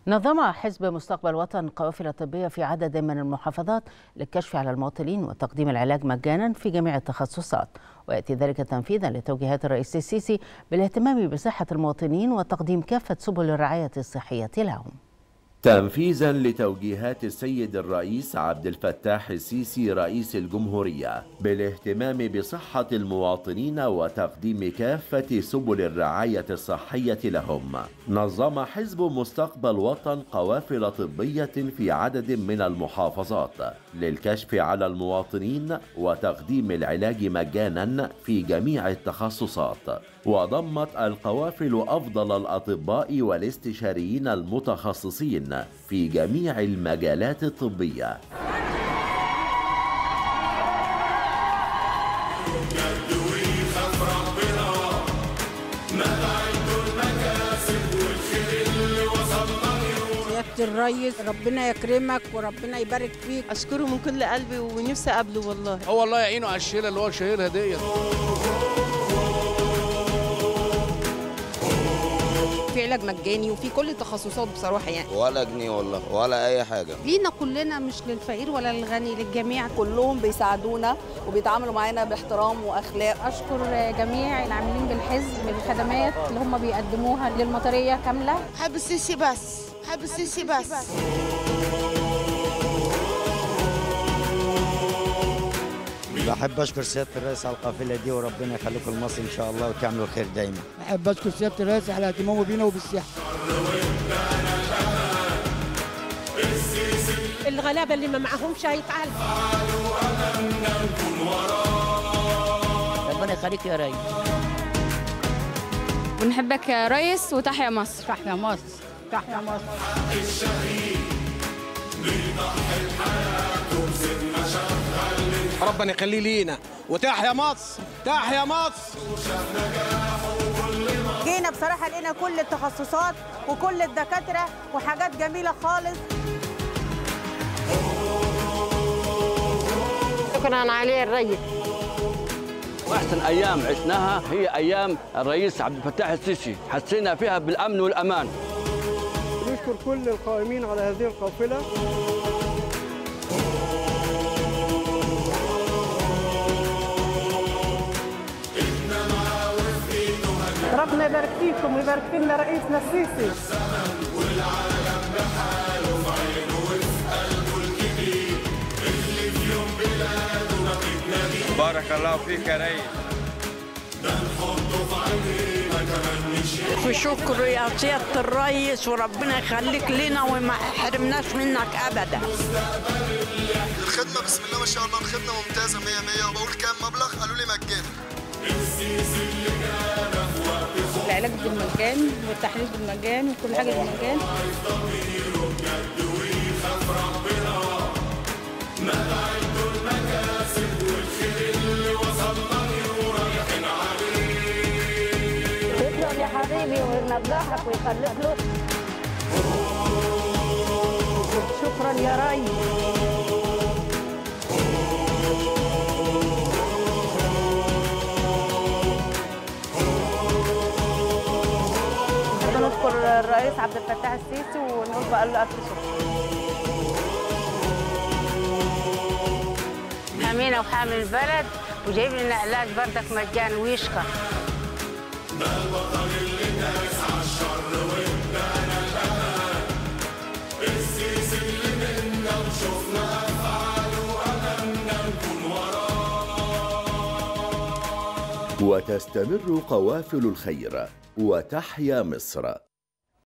نظم حزب مستقبل وطن قوافل طبية في عدد من المحافظات للكشف على المواطنين وتقديم العلاج مجانا في جميع التخصصات ويأتي ذلك تنفيذا لتوجيهات الرئيس السيسي بالاهتمام بصحة المواطنين وتقديم كافة سبل الرعاية الصحية لهم تنفيذا لتوجيهات السيد الرئيس عبد الفتاح السيسي رئيس الجمهورية بالاهتمام بصحة المواطنين وتقديم كافة سبل الرعاية الصحية لهم نظم حزب مستقبل وطن قوافل طبية في عدد من المحافظات للكشف على المواطنين وتقديم العلاج مجانا في جميع التخصصات وضمت القوافل أفضل الأطباء والاستشاريين المتخصصين في جميع المجالات الطبية سيادة الريس ربنا يكرمك وربنا يبارك فيك اشكره من كل قلبي ونفسي اقابله والله هو الله يعينه على الشيله اللي هو شايلها ديت في علاج مجاني وفي كل التخصصات بصراحه يعني ولا جنيه والله ولا اي حاجه لينا كلنا مش للفقير ولا للغني للجميع كلهم بيساعدونا وبيتعاملوا معانا باحترام واخلاق اشكر جميع العاملين بالحزب بالخدمات اللي هم بيقدموها للمطريه كامله حب السيسي بس حب السيسي بس بحب اشكر سياده الرئيس على القافله دي وربنا يخليكم لمصر ان شاء الله وتعملوا الخير دايما بحب اشكر سياده الرئيس على اهتمامه بينا وبالصحه الغلابه اللي ما معهمش هيتعالجوا ربنا يخليك يا ريس بنحبك يا ريس وتحيا مصر تحيا مصر تحيا مصر الشهيد بيضحي بحياته بسن شغال ربنا يخليه لينا وتحيا مصر تحيا مصر جينا بصراحة لقينا كل التخصصات وكل الدكاترة وحاجات جميلة خالص شكرا عليه الريس واحسن ايام عشناها هي ايام الرئيس عبد الفتاح السيسي حسينا فيها بالامن والامان نشكر كل القائمين على هذه القافله ربنا يبارك فيكم ويبارك فينا رئيسنا السيسي والعالم بحاله في عينه وفي قلبه الكبير اللي في يوم بلاده ما بتناديه بارك الله فيك يا ريس ده نحطه في عينينا كمان نشيل في شكر يا سيادة الريس وربنا يخليك لنا وما حرمناش منك أبدا الخدمة بسم الله ما شاء الله الخدمة ممتازة 100 100 وبقول كام مبلغ قالوا لي مجاني السيسي اللي جانا في وقت العلاج بالمجان والتحليل بالمجان وكل حاجه بالمجان ضميره بجد ويخاف ربنا ما عنده المكاسب والخير اللي وصلنا له رايحين عليه شكرا يا حبيبي وينجحك ويخليك له شكرا يا ريس نشكر الرئيس عبد الفتاح السيسي ونقول بقى له الف شكر امينه وحامل البلد وجايب لنا علاج بردك مجان ويشكر ده الوطن اللي داس على الشر وادانا الامان السيسي اللي منا وشفنا افعاله واملنا نكون وراه وتستمر قوافل الخير وتحيا مصر